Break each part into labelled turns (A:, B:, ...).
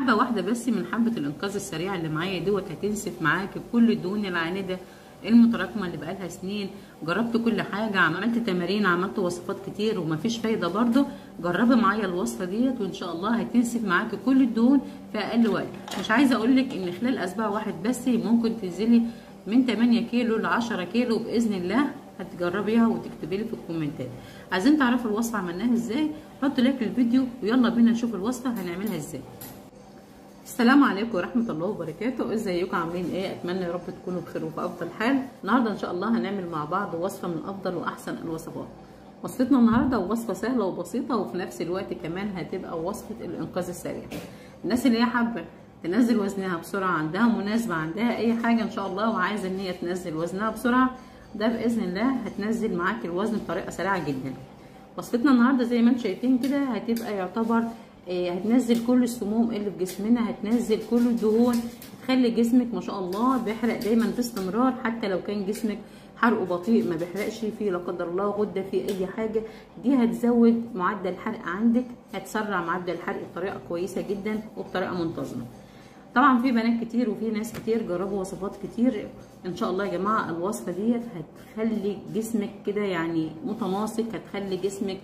A: حبه واحده بس من حبه الانقاذ السريع اللي معايا دوت هتنسف معاكي كل الدهون العانده المتراكمه اللي بقالها سنين جربت كل حاجه عملت تمارين عملت وصفات كتير ومفيش فايده برضه جربي معايا الوصفه ديت وان شاء الله هتنسف معاكي كل الدهون في اقل وقت مش عايزه اقول لك ان خلال اسبوع واحد بس ممكن تنزلي من 8 كيلو ل 10 كيلو باذن الله هتجربيها وتكتبي لي في الكومنتات عايزين تعرفوا الوصفه عملناها ازاي حطوا لايك للفيديو ويلا بينا نشوف الوصفه هنعملها ازاي السلام عليكم ورحمة الله وبركاته ازيكم عاملين ايه اتمنى يا رب تكونوا بخير وفي افضل حال النهارده ان شاء الله هنعمل مع بعض وصفة من افضل واحسن الوصفات وصفتنا النهارده وصفة سهلة وبسيطة وفي نفس الوقت كمان هتبقى وصفة الانقاذ السريع الناس اللي هي حابة تنزل وزنها بسرعة عندها مناسبة عندها اي حاجة ان شاء الله وعايزة ان هي تنزل وزنها بسرعة ده باذن الله هتنزل معاك الوزن بطريقة سريعة جدا وصفتنا النهارده زي ما انتم شايفين كده هتبقى يعتبر هتنزل كل السموم اللي في جسمنا هتنزل كل الدهون تخلي جسمك ما شاء الله بيحرق دايما باستمرار حتى لو كان جسمك حرقه بطيء ما بيحرقش فيه لا قدر الله غده في اي حاجه دي هتزود معدل الحرق عندك هتسرع معدل الحرق بطريقه كويسه جدا وبطريقه منتظمه طبعا في بنات كتير وفي ناس كتير جربوا وصفات كتير ان شاء الله يا جماعه الوصفه ديت هتخلي جسمك كده يعني متناسق هتخلي جسمك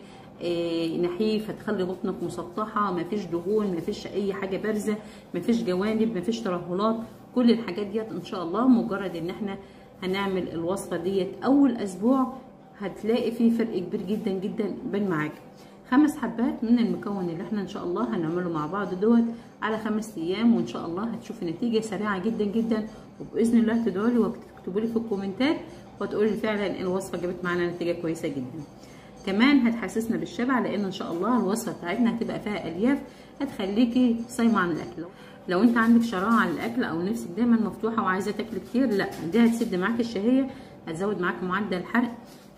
A: إيه نحيف هتخلي بطنك مسطحه مفيش دهون مفيش اي حاجه بارزه مفيش جوانب مفيش ترهلات كل الحاجات ديت ان شاء الله مجرد ان احنا هنعمل الوصفه ديت اول اسبوع هتلاقي فيه فرق كبير جدا جدا بين معاك خمس حبات من المكون اللي احنا ان شاء الله هنعمله مع بعض دوت على خمس ايام وان شاء الله هتشوفي نتيجه سريعه جدا جدا وباذن الله تدعوا لي وتكتبوا لي في الكومنتات وتقولوا لي فعلا الوصفه جابت معانا نتيجه كويسه جدا كمان هتحسسنا بالشبع لان ان شاء الله الوصفه بتاعتنا هتبقى فيها الياف هتخليكي صايمه عن الاكل لو انت عندك شراهه على الاكل او نفسك دايما مفتوحه وعايزه تاكل كتير لا دي هتسد معاك الشهيه هتزود معاك معدل الحرق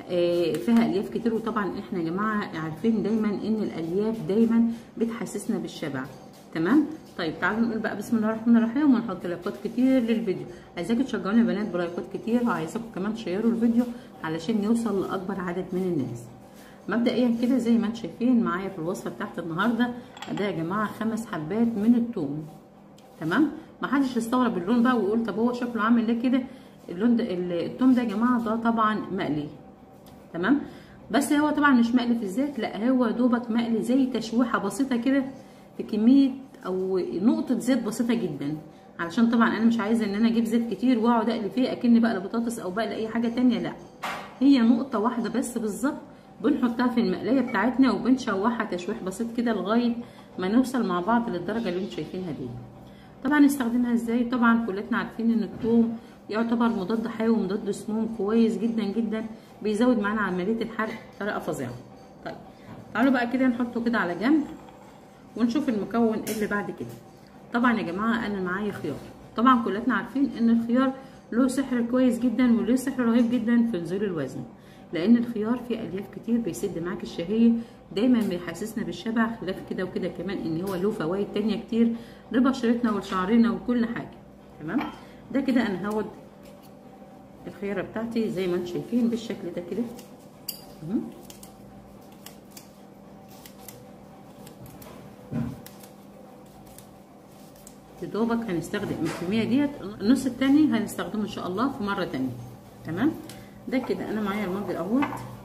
A: فيها الياف كتير وطبعا احنا يا جماعه عارفين دايما ان الالياف دايما بتحسسنا بالشبع تمام طيب تعالوا نقول بقى بسم الله الرحمن الرحيم ونحط لايكات كتير للفيديو عايزاكم تشجعوني يا بنات بلايكات كتير وعايزاكم كمان تشيروا الفيديو علشان يوصل لاكبر عدد من الناس مبدئيا كده زي ما انتم شايفين معايا في الوصفه بتاعت النهارده ده يا جماعه خمس حبات من الثوم تمام ما حدش يستغرب اللون بقى ويقول طب هو شكله عامل ليه كده اللون ده الثوم ده يا جماعه ده طبعا مقلي تمام بس هو طبعا مش مقلي في الزيت لا هو دوبك مقلي زي تشويحه بسيطه كده في كميه او نقطه زيت بسيطه جدا علشان طبعا انا مش عايزه ان انا اجيب زيت كتير واقعد اقلي فيه اكني بقلي بطاطس او بقلي اي حاجه تانية لا هي نقطه واحده بس بالظبط بنحطها في المقلايه بتاعتنا وبنشوحها تشويح بسيط كده لغايه ما نوصل مع بعض للدرجه اللي انتم شايفينها دي طبعا نستخدمها ازاي طبعا كلنا عارفين ان الثوم يعتبر مضاد حيوي ومضاد سموم كويس جدا جدا بيزود معانا عمليه الحرق بطريقه فظيعه طيب تعالوا بقى كده نحطه كده على جنب ونشوف المكون اللي بعد كده طبعا يا جماعه انا معايا خيار طبعا كلنا عارفين ان الخيار له سحر كويس جدا وله سحر رهيب جدا في نزول الوزن لان الخيار فيه الياف كتير بيسد معاك الشهيه دايما بيحسسنا بالشبع خلاف كده وكده كمان ان هو له فوائد تانية كتير لبشرتنا ولشعرنا وكل حاجه تمام ده كده انا هاخد الخياره بتاعتي زي ما انتم شايفين بالشكل ده كده دوبك هنستخدم الكميه ديت النص التاني هنستخدمه ان شاء الله في مره تانية تمام ده كده انا معايا المج اهوت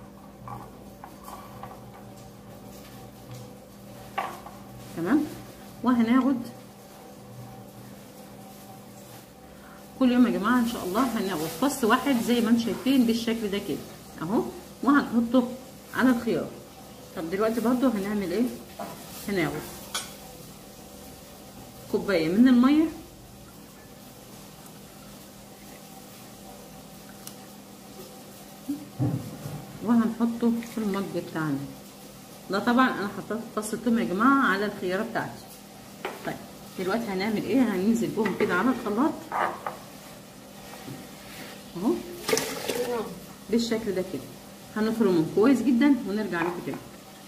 A: تمام وهناخد كل يوم يا جماعه ان شاء الله هناخد فص واحد زي ما انتم شايفين بالشكل ده كده اهو وهنحطه على الخيار طب دلوقتي برضو هنعمل ايه هناخد كوبايه من الميه وهنحطه في المج بتاعنا ده طبعا انا حطيت فص الثوم يا جماعه على الخياره بتاعتي طيب دلوقتي هنعمل ايه هننزل بهم كده على الخلاط اهو بالشكل ده كده هنفرمهم كويس جدا ونرجع لكم تاني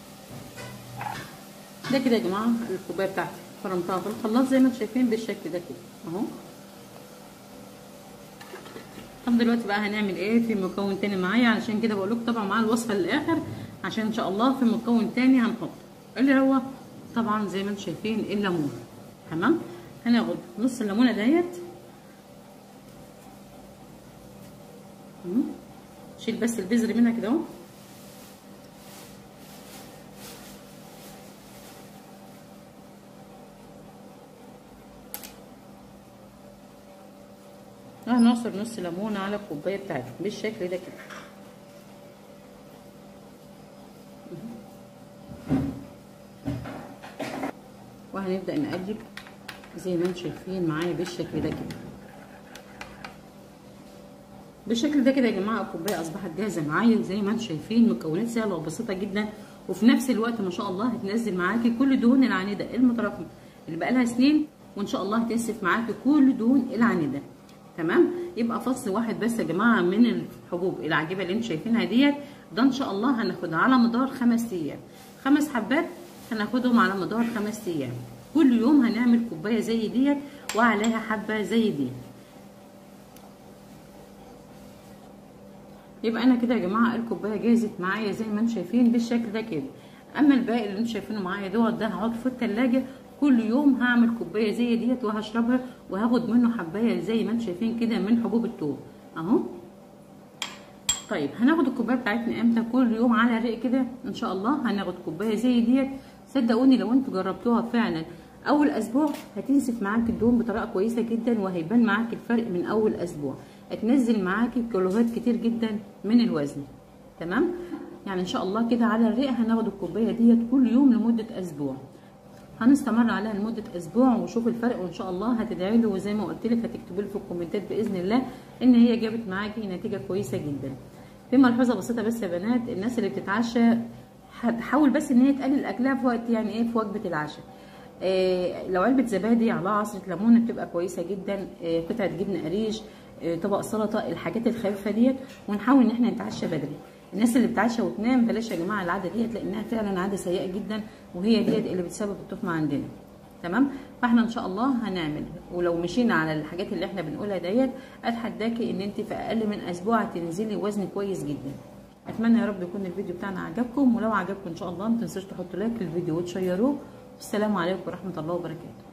A: ده كده يا جماعه الكوبايه بتاعتي فرمتها في الخلاط زي ما انتم شايفين بالشكل ده كده اهو طب دلوقتي بقى هنعمل ايه في مكون تاني معايا علشان كده بقول لكم طبعا معايا الوصفه للاخر عشان ان شاء الله في مكون تاني هنحطه اللي هو طبعا زي ما انتم شايفين الليمون تمام هناخد نص الليمونه ديت شيل بس البذر منها كده اهو هنعصر نص ليمونه على الكوبايه بتاعتنا بالشكل ده كده وهنبدا نقلب زي ما انتم شايفين معايا بالشكل ده كده بالشكل ده كده يا جماعه الكوبايه اصبحت جاهزه معايا زي ما انتم شايفين مكونات سهله وبسيطه جدا وفي نفس الوقت ما شاء الله هتنزل معاكي كل الدهون العنيده المتراكمه اللي بقى لها سنين وان شاء الله هتنسف معاكي كل دهون العنيده تمام يبقى فصل واحد بس يا جماعه من الحبوب العجيبه اللي انتم شايفينها ديت ده ان شاء الله هناخدها على مدار خمس ايام خمس حبات هناخدهم على مدار خمس ايام كل يوم هنعمل كوبايه زي ديت وعليها حبه زي دي يبقى انا كده يا جماعه الكوبايه جاهزت معايا زي ما انتم شايفين بالشكل ده كده اما الباقي اللي انتم شايفينه معايا دوت ده هحطه في التلاجة كل يوم هعمل كوبايه زي ديت وهشربها وهاخد منه حبايه زي ما انتم شايفين كده من حبوب التوم اهو طيب هناخد الكوبايه بتاعتنا امتى كل يوم على رق كده ان شاء الله هناخد كوبايه زي ديت صدقوني لو انتوا جربتوها فعلا اول اسبوع هتنسف معاك الدهون بطريقه كويسه جدا وهيبان معاك الفرق من اول اسبوع هتنزل معاكي كيلوهات كتير جدا من الوزن تمام يعني ان شاء الله كده على الرق هناخد الكوبايه ديت كل يوم لمده اسبوع هنستمر عليها لمده اسبوع ونشوف الفرق وان شاء الله هتدعي له وزي ما قلت لك هتكتبوا لي في الكومنتات باذن الله ان هي جابت معاكي نتيجه كويسه جدا في ملحوظه بسيطه بس يا بنات الناس اللي بتتعشى حاول بس ان هي تقلل اكلها في وقت يعني ايه في وجبه العشاء إيه لو علبه زبادي على عصره ليمونه بتبقى كويسه جدا إيه قطعه جبنه قريش إيه طبق سلطه الحاجات الخفيفه ديت ونحاول ان احنا نتعشى بدري الناس اللي بتعشى وتنام بلاش يا جماعه العاده ديت لانها فعلا عاده سيئه جدا وهي ديت اللي بتسبب التخمه عندنا تمام فاحنا ان شاء الله هنعمل ولو مشينا على الحاجات اللي احنا بنقولها ديت اتحداكي ان انت في اقل من اسبوع تنزلي وزن كويس جدا اتمنى يا رب يكون الفيديو بتاعنا عجبكم ولو عجبكم ان شاء الله ما تنسوش تحطوا لايك للفيديو وتشيروه والسلام عليكم ورحمه الله وبركاته